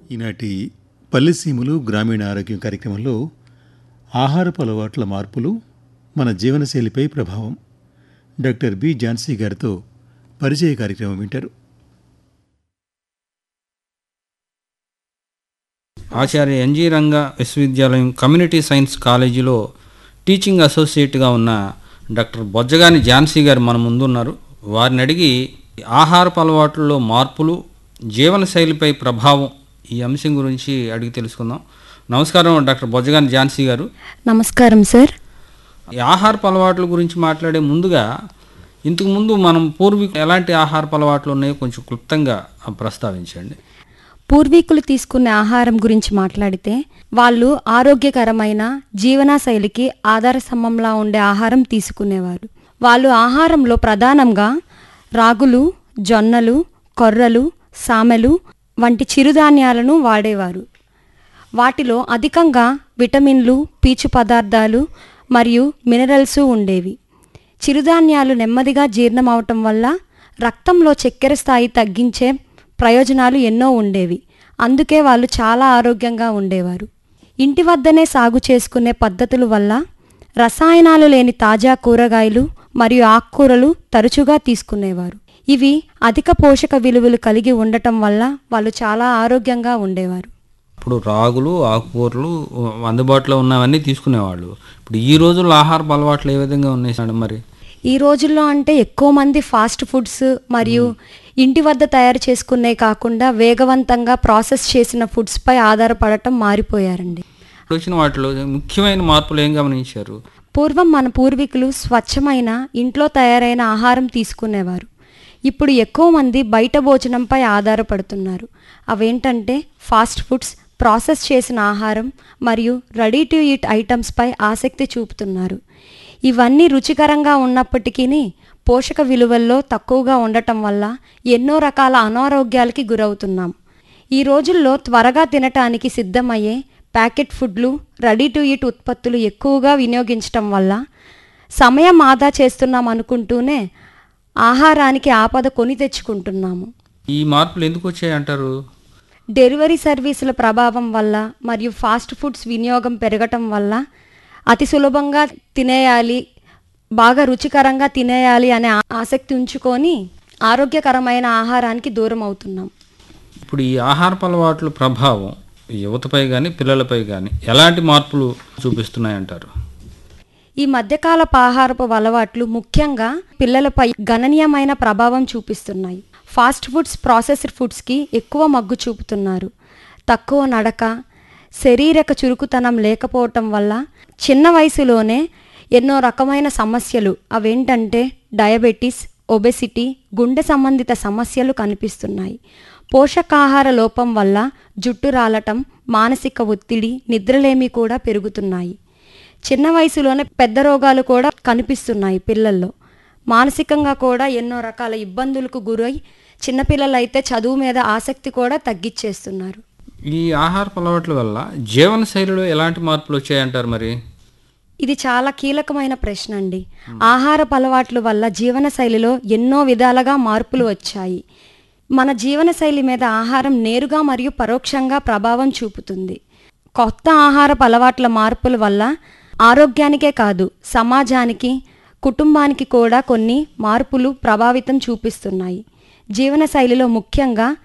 ఈనాటి పల్లెసీములు గ్రామీణ ఆరోగ్యం కార్యక్రమంలో ఆహారపు అలవాట్ల మార్పులు మన జీవనశైలిపై ప్రభావం డాక్టర్ బి ఝాన్సీ గారితో పరిచయ కార్యక్రమం వింటారు ఆచార్య ఎన్జి రంగ విశ్వవిద్యాలయం కమ్యూనిటీ సైన్స్ కాలేజీలో టీచింగ్ అసోసియేట్గా ఉన్న డాక్టర్ బొజ్జగాని ఝాన్సీ గారు మన ముందు ఉన్నారు వారిని అడిగి ఆహారపు అలవాట్లలో మార్పులు జీవనశైలిపై ప్రభావం ఈ అంశం గురించి అడిగి తెలుసుకుందాం నమస్కారం డాక్టర్ బొజ్జగాని ఝాన్సీ గారు నమస్కారం సార్ ఈ ఆహారపు అలవాట్ల గురించి మాట్లాడే ముందుగా ఇంతకుముందు మనం పూర్వీకులు ఎలాంటి ఆహారపు అలవాట్లు ఉన్నాయో కొంచెం క్లుప్తంగా ప్రస్తావించండి పూర్వీకులు తీసుకునే ఆహారం గురించి మాట్లాడితే వాళ్ళు ఆరోగ్యకరమైన జీవనశైలికి ఆధార స్తంభంలా ఉండే ఆహారం తీసుకునేవారు వాళ్ళు ఆహారంలో ప్రధానంగా రాగులు జొన్నలు కొర్రలు సామెలు వంటి చిరుధాన్యాలను వాడేవారు వాటిలో అధికంగా విటమిన్లు పీచు పదార్థాలు మరియు మినరల్స్ ఉండేవి చిరుధాన్యాలు నెమ్మదిగా జీర్ణమవటం వల్ల రక్తంలో చక్కెర స్థాయి తగ్గించే ప్రయోజనాలు ఎన్నో ఉండేవి అందుకే వాళ్ళు చాలా ఆరోగ్యంగా ఉండేవారు ఇంటి వద్దనే సాగు చేసుకునే పద్ధతుల వల్ల రసాయనాలు లేని తాజా కూరగాయలు మరియు ఆకుకూరలు తరచుగా తీసుకునేవారు ఇవి అధిక పోషక విలువలు కలిగి ఉండటం వల్ల వాళ్ళు చాలా ఆరోగ్యంగా ఉండేవారు ఇప్పుడు రాగులు ఆకుకూరలు అందుబాటులో ఉన్నవన్నీ తీసుకునేవాళ్ళు ఇప్పుడు ఈ రోజుల్లో ఆహారపు అలవాట్లు ఏ విధంగా ఉన్నాయి మేడం మరి ఈ రోజుల్లో అంటే ఎక్కువ మంది ఫాస్ట్ ఫుడ్స్ మరియు ఇంటి వద్ద తయారు చేసుకునే కాకుండా వేగవంతంగా ప్రాసెస్ చేసిన ఫుడ్స్ పై ఆధారపడటం మారిపోయారండి ఇప్పుడు వచ్చిన వాటిలో ముఖ్యమైన మార్పులు ఏం గమనించారు పూర్వం మన పూర్వీకులు స్వచ్ఛమైన ఇంట్లో తయారైన ఆహారం తీసుకునేవారు ఇప్పుడు ఎక్కువ మంది బయట భోజనంపై ఆధారపడుతున్నారు అవేంటంటే ఫాస్ట్ ఫుడ్స్ ప్రాసెస్ చేసిన ఆహారం మరియు రెడీ టు ఈట్ ఐటమ్స్పై ఆసక్తి చూపుతున్నారు ఇవన్నీ రుచికరంగా ఉన్నప్పటికీ పోషక విలువల్లో తక్కువగా ఉండటం వల్ల ఎన్నో రకాల అనారోగ్యాలకి గురవుతున్నాం ఈ రోజుల్లో త్వరగా తినటానికి సిద్ధమయ్యే ప్యాకెట్ ఫుడ్లు రెడీ టు ఈట్ ఉత్పత్తులు ఎక్కువగా వినియోగించటం వల్ల సమయం ఆదా చేస్తున్నాం అనుకుంటూనే ఆహారానికి ఆపద కొని తెచ్చుకుంటున్నాము ఈ మార్పులు ఎందుకు వచ్చాయి అంటారు డెలివరీ సర్వీసుల ప్రభావం వల్ల మరియు ఫాస్ట్ ఫుడ్స్ వినియోగం పెరగటం వల్ల అతి సులభంగా తినేయాలి బాగా రుచికరంగా తినేయాలి అనే ఆ- ఆసక్తి ఉంచుకొని ఆరోగ్యకరమైన ఆహారానికి దూరం అవుతున్నాం ఇప్పుడు ఈ ఆహారపు అలవాట్ల ప్రభావం యువతపై కానీ పిల్లలపై కానీ ఎలాంటి మార్పులు చూపిస్తున్నాయంటారు ఈ మధ్యకాలపు ఆహారపు అలవాట్లు ముఖ్యంగా పిల్లలపై గణనీయమైన ప్రభావం చూపిస్తున్నాయి ఫాస్ట్ ఫుడ్స్ ప్రాసెస్డ్ ఫుడ్స్కి ఎక్కువ మగ్గు చూపుతున్నారు తక్కువ నడక శరీరక చురుకుతనం లేకపోవటం వల్ల చిన్న వయసులోనే ఎన్నో రకమైన సమస్యలు అవేంటంటే డయాబెటీస్ ఒబెసిటీ గుండె సంబంధిత సమస్యలు కనిపిస్తున్నాయి పోషకాహార లోపం వల్ల జుట్టు రాలటం మానసిక ఒత్తిడి నిద్రలేమి కూడా పెరుగుతున్నాయి చిన్న వయసులోనే పెద్ద రోగాలు కూడా కనిపిస్తున్నాయి పిల్లల్లో మానసికంగా కూడా ఎన్నో రకాల ఇబ్బందులకు గురై చిన్నపిల్లలైతే చదువు మీద ఆసక్తి కూడా తగ్గిచ్చేస్తున్నారు ఈ ఆహారపు అలవాట్ల వల్ల జీవనశైలిలో ఎలాంటి మార్పులు వచ్చాయంటారు మరి ఇది చాలా కీలకమైన ప్రశ్న అండి ఆహారపు అలవాట్ల వల్ల జీవనశైలిలో ఎన్నో విధాలుగా మార్పులు వచ్చాయి మన జీవనశైలి మీద ఆహారం నేరుగా మరియు పరోక్షంగా ప్రభావం చూపుతుంది కొత్త ఆహారపు అలవాట్ల మార్పుల వల్ల ఆరోగ్యానికే కాదు సమాజానికి కుటుంబానికి కూడా కొన్ని మార్పులు ప్రభావితం చూపిస్తున్నాయి జీవనశైలిలో ముఖ్యంగా